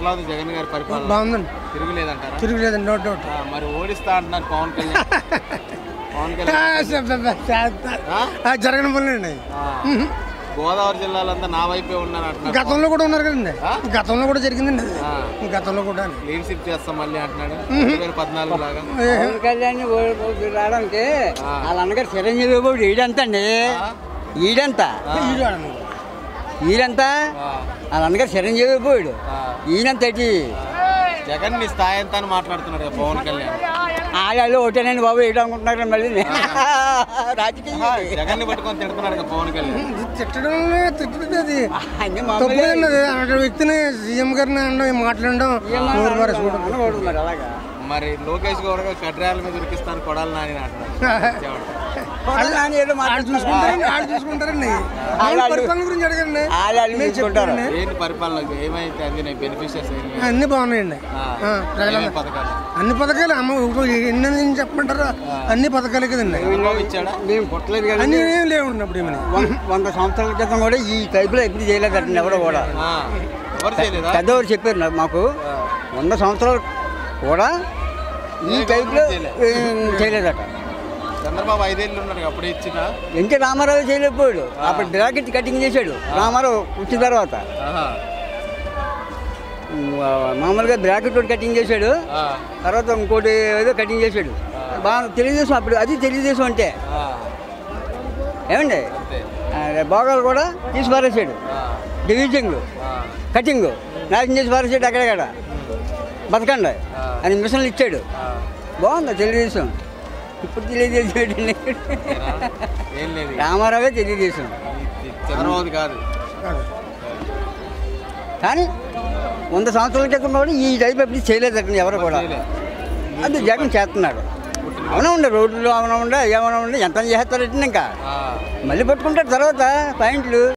ఎట్లా ఉంది జగన్ గారి పరిపాలన బాగుందండి తిరుగులేదంటారా తిరుగులేదండి నోట్ నోట్ ఆ, మరి ఓడిస్తా అంటున్నారు పవన్ కళ్యాణ్ పవన్ కళ్యాణ్ ఆ? జరగని పనులండి ఆ. గోదావరి జిల్లాలంతా నా వైపే ఉన్నారు అంటున్నారు గతంలో కూడా ఉన్నారు కదండి ఆ? గతంలో కూడా జరిగిందండి అది ఆ. గతంలో కూడా లీడర్షిప్ చేస్తాం మళ్ళీ అంటున్నాడు రెండు వేల పద్నాలుగు లాగా పవన్ కళ్యాణ్ రావడానికి వాళ్ళ అన్నగారు చిరంజీవి బాబు ఈడంత అండి ఈడంత ఈడంత ఆ, వాళ్ళ అన్నగారు చిరంజీవి బాబు ఆ. ఈయనంత ఏంటి జగన్ నీ స్థాయి ఎంత అని మాట్లాడుతున్నాడు కదా పవన్ కళ్యాణ్ ఆడాళ్ళు ఒకటేనండి బాబు ఈడ అనుకుంటున్నారు మళ్ళీ రాజకీయం జగన్ ని పట్టుకొని తిడుతున్నాడు కదా పవన్ కళ్యాణ్ తిట్టడం తిట్టడం అది అన్ని తప్పులేదండి అది అలాంటి వ్యక్తిని సీఎం గారిని అనడం మాట్లాడడం నోరు పారేసుకోవడం. మామూలు మరి అలాగా మరి లోకేష్ గౌడ్ గారు కడ్రాల మీద ఉరికిస్తాను కొడాలి నాని అంటున్నాడు కొడాలి నాని ఏదో వాళ్ళు మాట్లాడుతున్నారు. చూసుకుంటారండి వాళ్ళు చూసుకుంటారండి వాళ్ళు- వాళ్ళ పరిపాలన గురించి అడగండి వాళ్ళు మేము చూసుకుంటారు. చెప్తామండి. ఏంటి పరిపాలన ఏమైతే అందినాయి బెనిఫిషియర్స్ అన్ని బాగున్నాయండి ఆ. ఆ, ప్రజలందరూ- పథకాలు అన్ని పథకాలు అమ్మ ఇప్పుడు ఎన్ని అని చెప్పమంటారు అన్ని పథకాలు కదండి చంద్రబాబు ఇచ్చాడా మేము పుట్టలేదు కానీ అన్ని ఏం లేవండి అప్పుడు ఏమని వం- వంద సంవత్సరాల క్రితం కూడా ఈ టైపులో ఎప్పుడు చేయలేదండి ఎవరు కూడా ఆ, ఎవరు చేయలేదా పెద్దవారు చెప్పారు నాకు మాకు వంద సంవత్సరాలు కూడా ఈ ఏ టైప్లో గవర్నమెంట్ ఏం చేయలేదట చంద్రబాబు ఐదేళ్ళు ఉన్నాడు అప్పుడు ఇచ్చిన ఎన్టీ రామారావు చేయలేకపోయాడు అప్పుడు బ్రాకెట్ కటింగ్ చేశాడు రామారావు పుట్టిన తర్వాత ఆ, మామూలుగా బ్రాకెట్ ఒకటి కటింగ్ చేశాడు తర్వాత ఇంకోటి ఏదో కటింగ్ చేశాడు బాగా తెలుగుదేశం అప్పుడు అది తెలుగుదేశం అంటే ఏమండి అంతే ఆ, భోగాలు కూడా తీసి పారేసాడు ఆ, డివిజింగ్ ఆ, కటింగ్ నాశనం చేసి పారేసాడు అక్కడక్కడ బతకండి అని మిషన్లు ఇచ్చాడు ఆ. బాగుంది తెలుగుదేశం ఇప్పుడు తెలుగుదేశం ఏంటండి? ఏరా? ఏం లేదు రామారావే తెలుగుదేశం ఇది చంద్రబాబు కాదు కానీ వంద సంవత్సరాల క్రితం కూడా ఈ టైప్ ఎప్పుడు చేయలేదండి ఎవరు కూడా చేయలే. అది జగన్ చేస్తున్నాడు అవునా ఉండే రోడ్లు అవునా ఉండే ఏమైనా ఉండే ఎంత చేస్తారంటే ఇంకా ఆ. మళ్ళీ పట్టుకుంటాడు తర్వాత పాయింట్లు